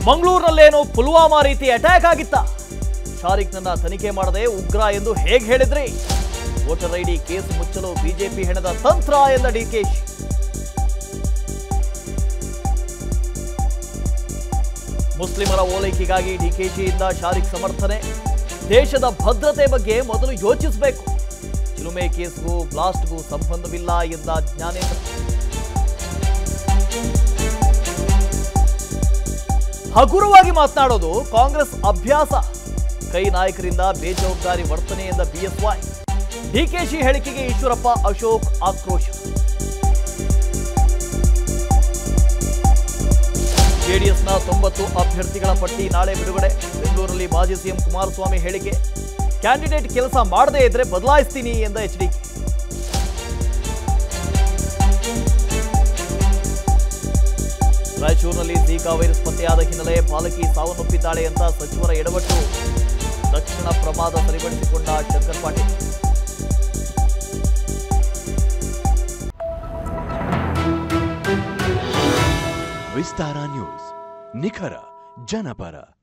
ಮಂಗಳೂರಿನಲ್ಲೇನು ಪುಲ್ವಾಮಾ ರೀತಿ ಅಟ್ಯಾಕ್ ಆಗಿತ್ತ ಶಾರಿಕ್ನನ್ನ ತನಿಖೆ ಮಾಡದೆ ಉಗ್ರ ಎಂದು ಹೇಗೆ ಹೇಳಿದ್ರಿ ವೋಟರ್ ಐಡಿ ಕೇಸ್ ಮುಚ್ಚಲು ಬಿಜೆಪಿ ಹೆಣದ ತಂತ್ರ ಎಂದ ಡಿಕೆಶಿ ಮುಸ್ಲಿಮರ ಓಲೈಕೆಗಾಗಿ ಡಿಕೆಶಿಯಿಂದ ಶಾರಿಕ್ ಸಮರ್ಥನೆ ದೇಶದ ಭದ್ರತೆ ಬಗ್ಗೆ ಮೊದಲು ಯೋಚಿಸಬೇಕು ಚಿಲುಮೆ ಕೇಸ್ಗೂ ಬ್ಲಾಸ್ಟ್ಗೂ ಸಂಬಂಧವಿಲ್ಲ ಎಂದ ಜ್ಞಾನೇಂದ್ರ ಹಗುರವಾಗಿ ಮಾತನಾಡೋದು ಕಾಂಗ್ರೆಸ್ ಅಭ್ಯಾಸ ಕೈ ನಾಯಕರಿಂದ ಬೇಜವಾಬ್ದಾರಿ ವರ್ತನೆ ಎಂದ ಬಿಎಸ್ವೈ ಡಿಕೆಶಿ ಹೇಳಿಕೆಗೆ ಈಶ್ವರಪ್ಪ ಅಶೋಕ್ ಆಕ್ರೋಶ ಜೆಡಿಎಸ್ನ ತೊಂಬತ್ತು ಅಭ್ಯರ್ಥಿಗಳ ಪಟ್ಟಿ ನಾಳೆ ಬಿಡುಗಡೆ ಬೆಂಗಳೂರಲ್ಲಿ ಮಾಜಿ ಸಿಎಂ ಕುಮಾರಸ್ವಾಮಿ ಹೇಳಿಕೆ ಕ್ಯಾಂಡಿಡೇಟ್ ಕೆಲಸ ಮಾಡದೇ ಇದ್ರೆ ಬದಲಾಯಿಸ್ತೀನಿ ಎಂದ ಎಚ್ಡಿಕೆ ರಾಯಚೂರಿನಲ್ಲಿ ಝೀಕಾ ವೈರಸ್ ಪತ್ತೆಯಾದ ಹಿನ್ನೆಲೆ ಪಾಲಕಿ ಸಾವನ್ನಪ್ಪಿದ್ದಾಳೆ ಅಂತ ಸಚಿವರ ಎಡವಟ್ಟು ತಕ್ಷಣ ಪ್ರಮಾದ ಸರಿಪಡಿಸಿಕೊಂಡ ಶಂಕರ್ ಪಾಟೀಲ್ ವಿಸ್ತಾರ ನ್ಯೂಸ್ ನಿಖರ ಜನಪರ